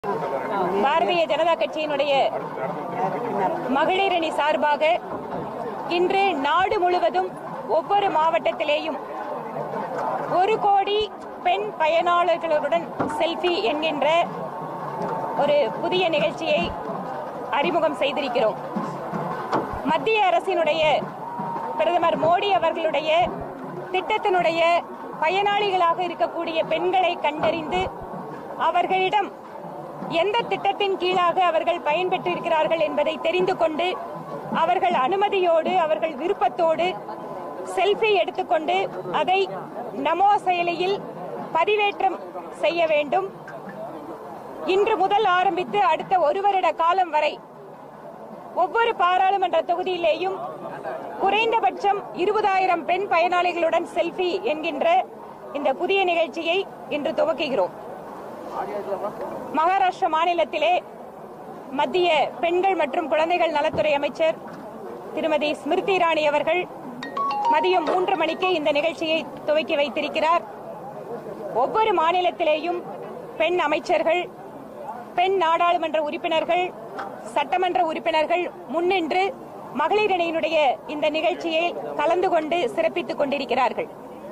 பாரதிய ஜனதா கட்சியினுடைய மகளிர் அணி சார்பாக இன்று நாடு முழுவதும் ஒவ்வொரு மாவட்டத்திலேயும் ஒரு கோடி பெண் பயனாளர்களுடன் செல்ஃபி என்கின்ற ஒரு புதிய நிகழ்ச்சியை அறிமுகம் செய்திருக்கிறோம் மத்திய அரசினுடைய பிரதமர் மோடி அவர்களுடைய திட்டத்தினுடைய பயனாளிகளாக இருக்கக்கூடிய பெண்களை கண்டறிந்து அவர்களிடம் எந்த திட்டத்தின் கீழாக அவர்கள் பயன்பெற்றிருக்கிறார்கள் என்பதை தெரிந்து கொண்டு அவர்கள் அனுமதியோடு அவர்கள் விருப்பத்தோடு செல்ஃபி எடுத்துக்கொண்டு அதை நமோ செயலியில் பதிவேற்றம் செய்ய வேண்டும் இன்று முதல் ஆரம்பித்து அடுத்த ஒரு வருட காலம் வரை ஒவ்வொரு பாராளுமன்ற தொகுதியிலேயும் குறைந்தபட்சம் இருபதாயிரம் பெண் பயனாளிகளுடன் செல்ஃபி என்கின்ற இந்த புதிய நிகழ்ச்சியை இன்று துவக்குகிறோம் மகாராஷ்டிரா மாநிலத்திலே மத்திய பெண்கள் மற்றும் குழந்தைகள் நலத்துறை அமைச்சர் திருமதி ஸ்மிருதி இராணி அவர்கள் மதியம் மூன்று மணிக்கு இந்த நிகழ்ச்சியை துவக்கி வைத்திருக்கிறார் ஒவ்வொரு மாநிலத்திலேயும் பெண் அமைச்சர்கள் பெண் நாடாளுமன்ற உறுப்பினர்கள் சட்டமன்ற உறுப்பினர்கள் முன்னின்று மகளிர் அணியினுடைய இந்த நிகழ்ச்சியை கலந்து கொண்டு சிறப்பித்துக் கொண்டிருக்கிறார்கள்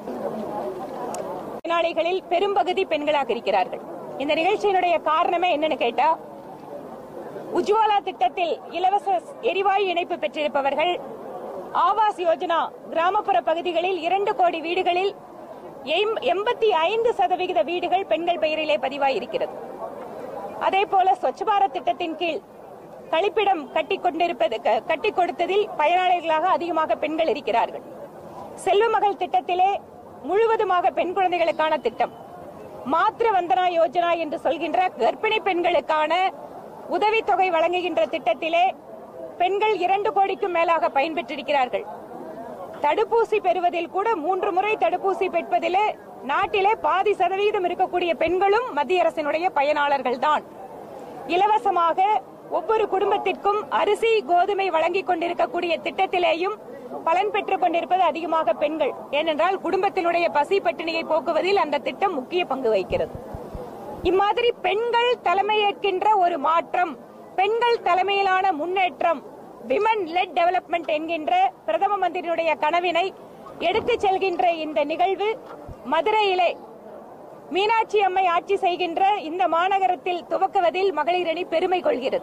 பயனாளிகளில் பெரும்பகுதி பெண்களாக இருக்கிறார்கள் இந்த நிகழ்ச்சியினுடைய காரணமே என்னன்னு கேட்டா உஜ்வாலா திட்டத்தில் இலவச எரிவாயு இணைப்பு பெற்றிருப்பவர்கள் ஆவாஸ் யோஜனா கிராமப்புற பகுதிகளில் இரண்டு கோடி வீடுகளில் எண்பத்தி ஐந்து சதவிகித வீடுகள் பெண்கள் பெயரிலே பதிவாயிருக்கிறது அதே போல ஸ்வச் பாரத் திட்டத்தின் கீழ் கழிப்பிடம் கட்டி கொண்டிருப்பது க- கட்டி கொடுத்ததில் பயனாளிகளாக அதிகமாக பெண்கள் இருக்கிறார்கள் செல்வ மகள் திட்டத்திலே முழுவதுமாக பெண் குழந்தைகளுக்கான திட்டம் மாத்ரு வந்தனா யோஜனா என்று சொல்கின்ற கர்ப்பிணி பெண்களுக்கான உதவித்தொகை வழங்குகின்ற திட்டத்திலே பெண்கள் இரண்டு கோடிக்கும் மேலாக பயன்பெற்றிருக்கிறார்கள் தடுப்பூசி பெறுவதில் கூட மூன்று முறை தடுப்பூசி பெற்பதிலே நாட்டிலே பாதி சதவீதம் இருக்கக்கூடிய பெண்களும் மத்திய அரசினுடைய பயனாளர்கள் தான் இலவசமாக ஒவ்வொரு குடும்பத்திற்கும் அரிசி கோதுமை வழங்கிக் கொண்டிருக்கக்கூடிய திட்டத்திலேயும் பலன் பெற்றுக் கொண்டிருப்பது அதிகமாக பெண்கள் ஏனென்றால் குடும்பத்தினுடைய பசி பட்டினியை போக்குவதில் அந்த திட்டம் முக்கிய பங்கு வகிக்கிறது இம்மாதிரி பெண்கள் தலைமையேற்கின்ற ஒரு மாற்றம் பெண்கள் தலைமையிலான முன்னேற்றம் விமன் லெட் டெவலப்மெண்ட் என்கின்ற பிரதம மந்திரியுடைய கனவினை எடுத்துச் செல்கின்ற இந்த நிகழ்வு மதுரையிலே மீனாட்சி அம்மை ஆட்சி செய்கின்ற இந்த மாநகரத்தில் துவக்குவதில் மகளிர் அணி பெருமை கொள்கிறது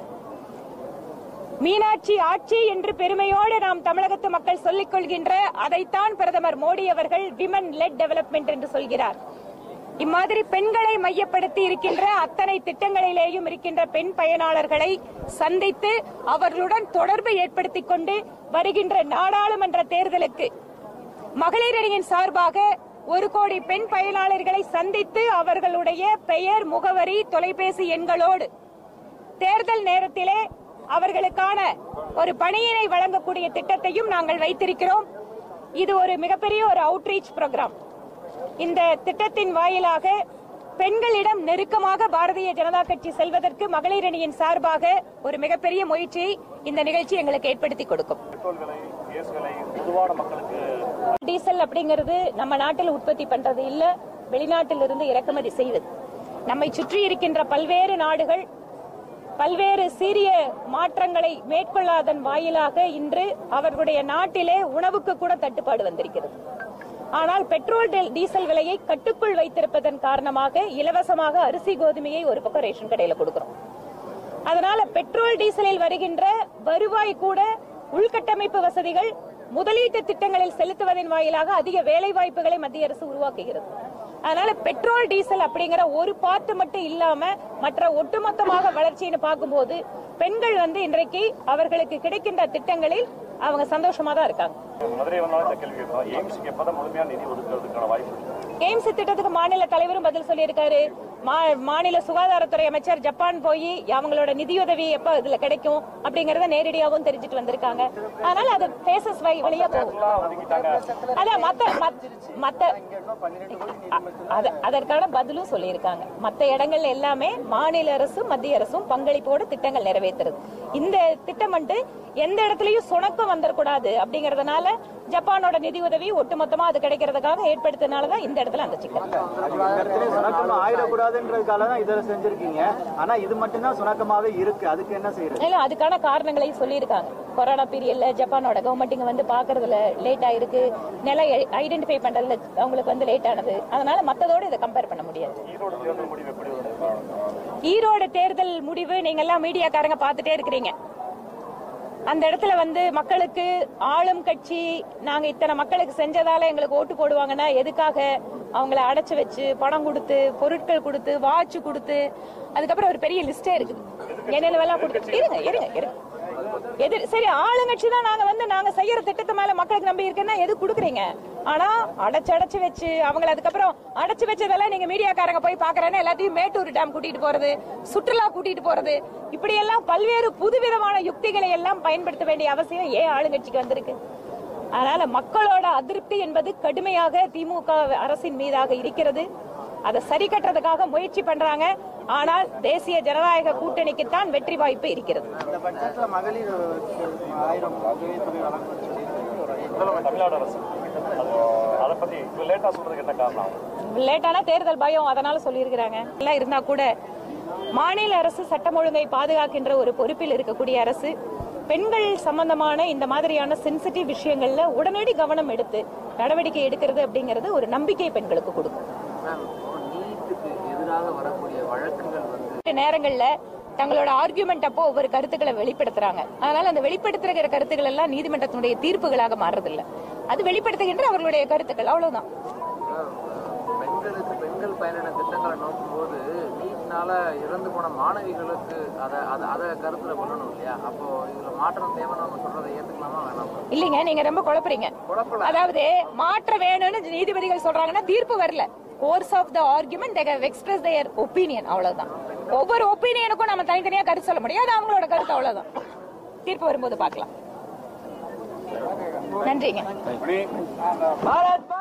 மீனாட்சி ஆட்சி என்று பெருமையோடு நாம் தமிழகத்து மக்கள் சொல்லிக் கொள்கின்ற அதைத்தான் பிரதமர் மோடி அவர்கள் விமன் லெட் டெவலப்மெண்ட் என்று சொல்கிறார் இம்மாதிரி பெண்களை மையப்படுத்தி இருக்கின்ற அத்தனை திட்டங்களிலேயும் இருக்கின்ற பெண் பயனாளர்களை சந்தித்து அவர்களுடன் தொடர்பு ஏற்படுத்திக் கொண்டு வருகின்ற நாடாளுமன்ற தேர்தலுக்கு மகளிர் அணியின் சார்பாக ஒரு கோடி பெண் பயனாளர்களை சந்தித்து அவர்களுடைய பெயர் முகவரி தொலைபேசி எண்களோடு தேர்தல் நேரத்திலே அவர்களுக்கான ஒரு பணியினை வழங்கக்கூடிய திட்டத்தையும் நாங்கள் வைத்திருக்கிறோம் இது ஒரு மிகப்பெரிய ஒரு அவுட்ரீச் ப்ரோக்ராம் இந்த திட்டத்தின் வாயிலாக பெண்களிடம் நெருக்கமாக பாரதிய ஜனதா கட்சி செல்வதற்கு மகளிர் அணியின் சார்பாக ஒரு மிகப்பெரிய முயற்சியை இந்த நிகழ்ச்சி எங்களுக்கு ஏற்படுத்தி கொடுக்கும் பெட்ரோல் விலை கேஸ் விலை பொதுவான மக்களுக்கு டீசல் அப்படிங்கிறது நம்ம நாட்டில் உற்பத்தி பண்றது இல்ல வெளிநாட்டில் இருந்து இறக்குமதி செய்வது நம்மை சுற்றி இருக்கின்ற பல்வேறு நாடுகள் பல்வேறு சீரிய மாற்றங்களை மேற்கொள்ளாதன் வாயிலாக இன்று அவர்களுடைய நாட்டிலே உணவுக்கு கூட தட்டுப்பாடு வந்திருக்கிறது ஆனால் பெட்ரோல் டீ- டீசல் விலையை கட்டுக்குள் வைத்திருப்பதன் காரணமாக இலவசமாக அரிசி கோதுமையை ஒரு பக்கம் ரேஷன் கடையில கொடுக்கிறோம் அதனால பெட்ரோல் டீசலில் வருகின்ற வருவாய் கூட உள்கட்டமைப்பு வசதிகள் முதலீட்டு திட்டங்களில் செலுத்துவதன் வாயிலாக அதிக வேலை வாய்ப்புகளை மத்திய அரசு உருவாக்குகிறது அதனால பெட்ரோல் டீசல் அப்படிங்கிற ஒரு பார்ட் மட்டும் இல்லாம மற்ற ஒட்டுமொத்தமாக வளர்ச்சின்னு பார்க்கும்போது பெண்கள் வந்து இன்றைக்கு அவர்களுக்கு கிடைக்கின்ற திட்டங்களில் அவங்க சந்தோஷமா தான் இருக்காங்க மதுரை வந்தாலும் இந்த கேள்வி கேட்போம் எய்ம்ஸுக்கு எப்பதான் முழுமையான நிதி ஒதுக்குறதுக்கான வாய்ப்பு இருக்கு எய்ம்ஸ் திட்டத்துக்கு மாநில தலைவரும் பதில் சொல்லியிருக்காரு மா- மாநில சுகாதாரத்துறை அமைச்சர் ஜப்பான் போய் அவங்களோட நிதியுதவி எப்ப இதுல கிடைக்கும் அப்படிங்கறத நேரடியாகவும் தெரிஞ்சுட்டு வந்திருக்காங்க அதனால அது பேசஸ் வழியா போகும் எல்லாம் ஒதுக்கிட்டாங்க அதான் மத்த மத்த- மத்த அ- அத- அதற்கான பதிலும் சொல்லியிருக்காங்க மத்த இடங்கள்ல எல்லாமே மாநில அரசும் மத்திய அரசும் பங்களிப்போடு திட்டங்கள் நிறைவேற்றுறது இந்த திட்டம் வந்து எந்த இடத்துலயும் சுணக்கம் வந்துடக்கூடாது அப்படிங்கறதுனால அதனால ஜப்பானோட நிதி உதவி ஒட்டுமொத்தமா அது கிடைக்கிறதுக்காக ஏற்படுத்தினாலதான் இந்த இடத்துல அந்த சிக்கல் இடத்துல சுணக்கமா ஆயிடக்கூடாதுன்றதுக்காக தான் இதில் செஞ்சிருக்கீங்க ஆனா இது மட்டும்தான் சுணக்கமாவே இருக்கு அதுக்கு என்ன செய்யறது இல்ல அதுக்கான காரணங்களை சொல்லியிருக்காங்க கொரோனா பீரியட்ல ஜப்பானோட கவர்மெண்ட் இங்க வந்து பாக்குறதுல லேட் ஆயிருக்கு நிலம் ஐடென்டிஃபை பண்றதுல அவங்களுக்கு வந்து லேட் ஆனது அதனால மத்ததோட இதை கம்பேர் பண்ண முடியாது ஈரோடு தேர்தல் முடிவு எப்படி வரும்? ஈரோடு தேர்தல் முடிவு நீங்க எல்லாம் மீடியாக்காரங்க பார்த்துட்டே இருக்கிறீங்க அந்த இடத்துல வந்து மக்களுக்கு ஆளும் கட்சி நாங்க இத்தனை மக்களுக்கு செஞ்சதால எங்களுக்கு ஓட்டு போடுவாங்கன்னா எதுக்காக அவங்கள அடைச்சு வச்சு பணம் கொடுத்து பொருட்கள் கொடுத்து வாட்ச் கொடுத்து அதுக்கப்புறம் ஒரு பெரிய லிஸ்டே இருக்குது என்னென்னவெல்லாம் கொடுத்து இருங்க இருங்க இருங்க எதிர் சரி ஆளுங்கட்சி தான் நாங்க வந்து நாங்க செய்யற திட்டத்து மேல மக்களுக்கு நம்பி இருக்குன்னா எது குடுக்குறீங்க ஆனா அடைச்சு அடைச்சு வச்சு அவங்கள அதுக்கப்புறம் அடைச்சு வச்சதெல்லாம் நீங்க மீடியாக்காரங்க போய் பாக்குறேன்னு எல்லாத்தையும் மேட்டூர் டேம் கூட்டிட்டு போறது சுற்றுலா கூட்டிட்டு போறது இப்படி எல்லாம் பல்வேறு புதுவிதமான யுக்திகளை எல்லாம் பயன்படுத்த வேண்டிய அவசியம் ஏன் ஆளுங்கட்சிக்கு வந்திருக்கு அதனால மக்களோட அதிருப்தி என்பது கடுமையாக திமுக அரசின் மீதாக இருக்கிறது அதை சரி கட்டுறதுக்காக முயற்சி பண்றாங்க ஆனால் தேசிய ஜனநாயக கூட்டணிக்குத்தான் வெற்றி வாய்ப்பு இருக்கிறது இந்த பட்ஜெட்ல மகளிர் ஆயிரம் உதவித்தொகை வழங்கணும்னு சொல்லி முதல்வர் தமிழ்நாடு அரசு அது- அதை பத்தி இவ்வளவு லேட்டா சொல்றதுக்கு என்ன காரணம் லேட்டான தேர்தல் பயம் அதனால சொல்லியிருக்கிறாங்க எல்லாம் இருந்தா கூட மாநில அரசு சட்டம் ஒழுங்கை பாதுகாக்கின்ற ஒரு பொறுப்பில் இருக்கக்கூடிய அரசு பெண்கள் சம்பந்தமான இந்த மாதிரியான சென்சிட்டிவ் விஷயங்கள்ல உடனடி கவனம் எடுத்து நடவடிக்கை எடுக்கிறது அப்படிங்கிறது ஒரு நம்பிக்கை பெண்களுக்கு கொடுக்கும் மேம் நீட்டுக்கு எதிராக வரக்கூடிய வழக்குகள் வந்து சில நேரங்கள்ல தங்களோட ஆர்குமெண்ட் அப்போ ஒவ்வொரு கருத்துக்களை வெளிப்படுத்துறாங்க அதனால அந்த வெளிப்படுத்துகிற கருத்துக்கள் எல்லாம் நீதிமன்றத்தினுடைய தீர்ப்புகளாக மாறுறதில்ல அது வெளிப்படுத்துகின்ற அவர்களுடைய கருத்துக்கள் அவ்வளவுதான் பெண்களுக்கு பெண்கள் பயனிட திட்டங்களை நோக்கும்போது நீட்னால இறந்து போன மாணவிகளுக்கு அதை அதை அதை கருத்துல கொள்ளணும் இல்லையா அப்போ இதுல மாற்றம் தேவைன்னு அவங்க சொல்றதை ஏத்துக்கலாமா வேணாமா இல்லைங்க நீங்க ரொம்ப குழப்புறீங்க குழப்பல அதாவது மாற்ற வேணும்னு நீதிபதிகள் சொல்றாங்கன்னா தீர்ப்பு வரல course of the argument they have expressed their opinion அவ்வளவுதான் ஒவ்வொரு ஒப்பீனியனுக்கும் நம்ம தனித்தனியா கருத்து சொல்ல முடியாது அவங்களோட கருத்து அவ்வளவுதான் தீர்ப்பு வரும்போது பார்க்கலாம் நன்றிங்க இப்படி பாரத்